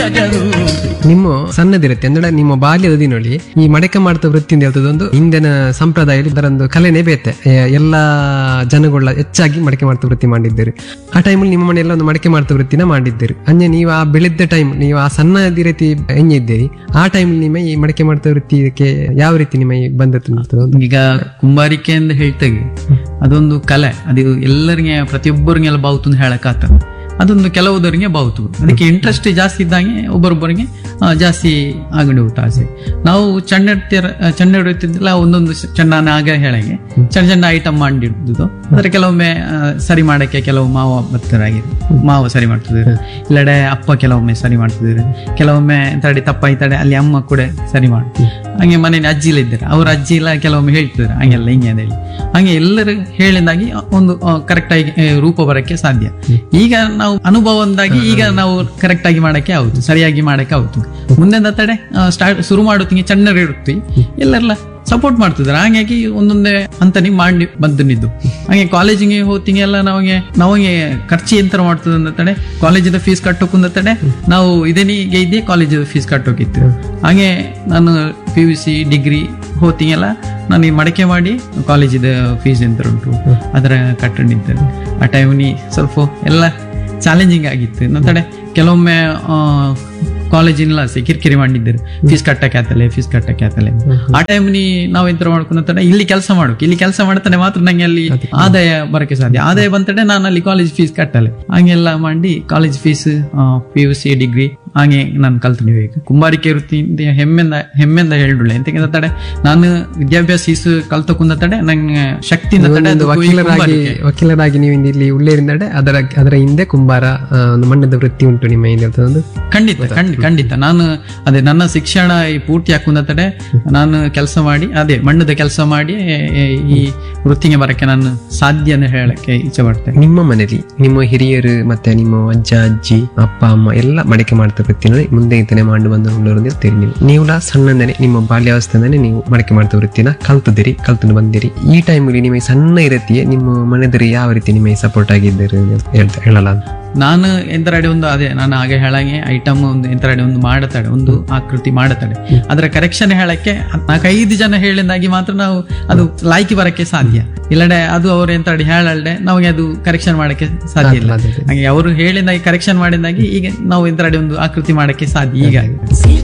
ನಿಮ್ಮ ಸಣ್ಣದಿರುತ್ತೆ ಅಂದ್ರೆ ನಿಮ್ಮ ಬಾಲ್ಯದ ದಿನoli ಈ ಮಡಕೆ ಮಾಡ್ತಾ ವೃತ್ತಿಯಿಂದ ಹೇಳ್ತದೊಂದು ಹಿಂದಿನ ಸಂಪ್ರದಾಯದಲ್ಲಿ ಇದರೊಂದು ಕಲೆನೇ ಬೇತೆ ಎ, ಎಲ್ಲಾ ಜನಗಳ ಹೆಚ್ಚಾಗಿ ಮಡಕೆ ಮಾಡ್ತಾ ವೃತ್ತಿ ಮಾಡಿದ್ದೀರಿ ಆ ಟೈಮಲ್ಲಿ ನಿಮ್ಮ ಮನೆಯಲ್ಲ ಒಂದು ಮಡಕೆ ಮಾಡ್ತಾ ವೃತ್ತಿನ ಮಾಡಿದ್ದೀರಿ ಅಂದ್ರೆ ನೀವು ಆ ಬೆಳೆದ ಟೈಮ್ ನೀವು ಆ ಸಣ್ಣದಿ ರೀತಿ ಹೆಂಗಿದ್ದೀರಿ ಆ ಟೈಮ್ ನಿಮ್ಮ ಈ ಮಡಕೆ ಮಾಡ್ತಾ ವೃತ್ತಿಗೆ ಯಾವ ರೀತಿ ನಿಮ್ಮ ಈ ಬಂದದ್ದು ಈಗ ಕುಂಬಾರಿಕೆ ಅಂತ ಹೇಳ್ತೇವೆ ಅದೊಂದು ಕಲೆ ಅದು ಎಲ್ಲರಿಗೆ ಪ್ರತಿಯೊಬ್ಬರಿಗೆಲ್ಲ ಬಾವುತು ಅಂತ ಹೇಳಕ್ ಆಗ್ತದೆ ಅದೊಂದು ಕೆಲವುದರಿಗೆ ಬಾವುತು ಅದಕ್ಕೆ ಇಂಟ್ರೆಸ್ಟ್ ಜಾಸ್ತಿ ಇದ್ದಂಗೆ ಒಬ್ಬರೊಬ್ಬರಿಗೆ ಆ, ಜಾಸ್ತಿ ಆಗಡಿ ಹೋಗ್ತಾ ಆಸೆ ನಾವು ಚೆಂಡ ಚೆಂಡ ಹಿಡಿಯುತ್ತಿದ್ದಲ್ಲ ಒಂದೊಂದು ಚೆಂಡನ ಆಗ ಹೇಳಂಗೆ ಚೆಂದ ಚೆಂದ ಐಟಮ್ ಮಾಡಿಡುದು ಅದ್ರ ಕೆಲವೊಮ್ಮೆ ಆ, ಸರಿ ಮಾಡಕ್ಕೆ ಕೆಲವು ಮಾವ ಬರ್ತಾರಾಗಿದೆ ಮಾವ ಸರಿ ಮಾಡ್ತಿದ್ರು ಇಲ್ಲಡೆ ಅಪ್ಪ ಕೆಲವೊಮ್ಮೆ ಸರಿ ಮಾಡ್ತಿದ್ರು ಕೆಲವೊಮ್ಮೆ ತಡೆ ತಪ್ಪಾಯಿ ತಡೆ ಅಲ್ಲಿ ಅಮ್ಮ ಕೂಡ ಸರಿ ಮಾಡ್ತಿದ್ರು ಹಂಗೆ ಮನೇಲಿ ಅಜ್ಜಿ ಎಲ್ಲ ಇದ್ದಾರೆ ಅವ್ರ ಅಜ್ಜಿ ಎಲ್ಲ ಕೆಲವೊಮ್ಮೆ ಹೇಳ್ತಿದ್ರು ಹಂಗೆಲ್ಲ ಹಿಂಗೆ ಅಂತ ಹೇಳಿ ಹಂಗೆ ಎಲ್ಲರೂ ಹೇಳಿದಾಗಿ ಒಂದು ಕರೆಕ್ಟ್ ಆಗಿ ಆ, ರೂಪ ಬರಕ್ಕೆ ಸಾಧ್ಯ ಈಗ ನಾವು ಅನುಭವದಿಂದಾಗಿ ಈಗ ನಾವು ಕರೆಕ್ಟ್ ಆಗಿ ಮಾಡಕ್ಕೆ ಆಗುದು ಸರಿಯಾಗಿ ಮಾಡಕ್ಕೆ ಆಗುದು ಮುಂದೆ ತಡೆ ಸ್ಟಾರ್ಟ್ ಶುರು ಮಾಡುತ್ತೀನಿ ಚೆಂದ ಇರುತ್ತಿ ಎಲ್ಲರೆಲ್ಲ ಸಪೋರ್ಟ್ ಮಾಡ್ತಿದ್ರು ಹಾಗಾಗಿ ಒಂದೊಂದೇ ಹಂತನಿ ಮಾಡಿ ಬಂದನಿದ್ದು ಹಾಗೆ ಕಾಲೇಜಿಗೆ ಹೋಗ್ತೀನಿ ಎಲ್ಲ ನಮಗೆ ನಮಗೆ ಖರ್ಚು ಎಂತರ ಮಾಡ್ತದೆ ಅಂದ ತಡೆ ಕಾಲೇಜಿದ ಫೀಸ್ ಕಟ್ಟೋಕುಂದ ತಡೆ ನಾವು ಇದೇನಿಗೆ ಇದ್ದೆ ಕಾಲೇಜಿದ ಫೀಸ್ ಕಟ್ಟೋಕಿತ್ತು ಹಾಗೆ ನಾನು ಪಿ ಯು ಸಿ ಡಿಗ್ರಿ ಹೋಗ್ತೀಗೆಲ್ಲ ನಾನು ಈ ಮಡಕೆ ಮಾಡಿ ಕಾಲೇಜಿದ ಫೀಸ್ ಎಂತ ಉಂಟು ಅದರ ಕಟ್ಟಣಿದ್ದೆ ಆ ಟೈಮ್ನಿ ಸ್ವಲ್ಪ ಎಲ್ಲ ಚಾಲೆಂಜಿಂಗ್ ಆಗಿತ್ತು ನಂತಡೆ ಕೆಲವೊಮ್ಮೆ ಕಾಲೇಜಿನ ಕಿರಿಕಿರಿ ಮಾಡಿದ್ದರು ಫೀಸ್ ಕಟ್ಟಕ್ಕೆ ಆತಲೆ ಫೀಸ್ ಕಟ್ಟಕ್ಕೆ ಆತಲೆ ಆ ಟೈಮ್ ನೀ ನಾವ್ ಎಂತ ಮಾಡ್ಕೊಂಡ ಇಲ್ಲಿ ಕೆಲಸ ಮಾಡೋಕೆ ಇಲ್ಲಿ ಕೆಲಸ ಮಾಡ್ತಾನೆ ಮಾತ್ರ ನಂಗೆ ಅಲ್ಲಿ ಆದಾಯ ಬರಕ್ಕೆ ಸಾಧ್ಯ ಆದಾಯ ಬಂತಡೆ ನಾನು ಅಲ್ಲಿ ಕಾಲೇಜ್ ಫೀಸ್ ಕಟ್ಟಲೆ ಹಂಗೆಲ್ಲ ಮಾಡಿ college fees P U C degree ಹಾಗೆ ನಾನು ಕಲ್ತು ಈಗ ಕುಂಬಾರಿಕೆ ವೃತ್ತಿ ಹೆಮ್ಮೆಂದ ಹೆಮ್ಮೆಂದ ಹೇಳ್ಡುಳ್ಳೆ ಎಂತಕ್ಕೆ ತಡೆ ನಾನು ವಿದ್ಯಾಭ್ಯಾಸ ಫೀಸ್ ಕಲ್ತಕೊಂಡ ತಡೆ ನಂಗೆ ಶಕ್ತಿಯಿಂದ ತಡೆ ಒಂದು ಅದು ವಕೀಲರಾಗಿ ಕುಂಬಾರಿಕೆ. ವಕೀಲರಾಗಿ ನೀವು ಇಂದು ಇಲ್ಲಿ ಉಳ್ಳೇರಿಂದಡೆ ಅದರ ಅದರ ಹಿಂದೆ ಕುಂಬಾರ ಆ, ಒಂದು ಮಣ್ಣದ ವೃತ್ತಿ ಉಂಟು ನಿಮ್ಮ ಏನು ಹೇಳ್ತದೆ ಒಂದು ಖಂಡಿತ ಖಂಡಿತ ಖಂಡಿತ ನಾನು ಅದೇ ನನ್ನ ಶಿಕ್ಷಣ ಈ ಪೂರ್ತಿ ಹಾಕುಂದ ತಡೆ ನಾನು ಕೆಲಸ ಮಾಡಿ ಅದೇ ಮಣ್ಣದ ಕೆಲಸ ಮಾಡಿ ಎ, ಎ, ಈ ವೃತ್ತಿಗೆ ಬರಕ್ಕೆ ನಾನು ಸಾಧ್ಯ ಅಂತ ಹೇಳಕ್ಕೆ ಇಚ್ಛೆ ಪಡ್ತೇನೆ ನಿಮ್ಮ ಮನೇಲಿ ನಿಮ್ಮ ಹಿರಿಯರು ಮತ್ತೆ ನಿಮ್ಮ ಅಜ್ಜ ಅಜ್ಜಿ ಅಪ್ಪ ಅಮ್ಮ ಎಲ್ಲ ಮಡಿಕೆ ಮಾಡ್ತಾ ವೃತ್ತಿನಲ್ಲಿ ಮುಂದೆ ಇಂತನೇ ಮಾಡಿ ಬಂದು ಉಳ್ಳೋರು ಇರ್ತೀರಿ ನೀವು ನೀವು ಸಣ್ಣಂದನೆ ನಿಮ್ಮ ಬಾಲ್ಯಾವಸ್ಥೆಯಿಂದನೇ ನೀವು ಮಡಿಕೆ ಮಾಡ್ತಾ ವೃತ್ತಿನ ಕಲ್ತಿದ್ದೀರಿ ಕಲ್ತು ಬಂದಿರಿ ಈ ಟೈಮಲ್ಲಿ ನಿಮಗೆ ಸಣ್ಣ ಇರತ್ತೆಯೇ ನಿಮ್ಮ ಮನೆದರಿ ಯಾವ ರೀತಿ ನಿಮಗೆ ಸಪೋರ್ಟ್ ಆಗಿದ್ದೀರಿ ಅಂತ ಹೇಳ್ತಾ ಹೇಳಲ್ಲ ನಾನು ಎಂತರಡೆ ಒಂದು ಅದೇ ನಾನು ಹಾಗೆ ಹೇಳಂಗೆ ಐಟಮ್ ಒಂದು ಎಂತರಡೆ ಒಂದು ಮಾಡತಾಳೆ ಒಂದು ಆಕೃತಿ ಮಾಡತಾಳೆ ಅದರ ಕರೆಕ್ಷನ್ ಹೇಳಕ್ಕೆ ನಾಲ್ಕೈದು ಜನ ಹೇಳಿದಾಗಿ ಮಾತ್ರ ನಾವು ಅದು ಲಾಯ್ಕಿ ಬರಕ್ಕೆ ಸಾಧ್ಯ ಇಲ್ಲಡೆ ಅದು ಅವ್ರು ಎಂತರಡೆ ಹೇಳಲ್ಡೆ ನಮಗೆ ಅದು ಕರೆಕ್ಷನ್ ಮಾಡಕ್ಕೆ ಸಾಧ್ಯ ಇಲ್ಲ ಅದೇ, ಅದೇ. ಹಾಗೆ ಅವರು ಹೇಳಿದಾಗಿ ಕರೆಕ್ಷನ್ ಮಾಡಿದಾಗಿ ಈಗ ನಾವು ಎಂತರಡೆ ಒಂದು ಆಕೃತಿ ಮಾಡಕ್ಕೆ ಸಾಧ್ಯ ಈಗ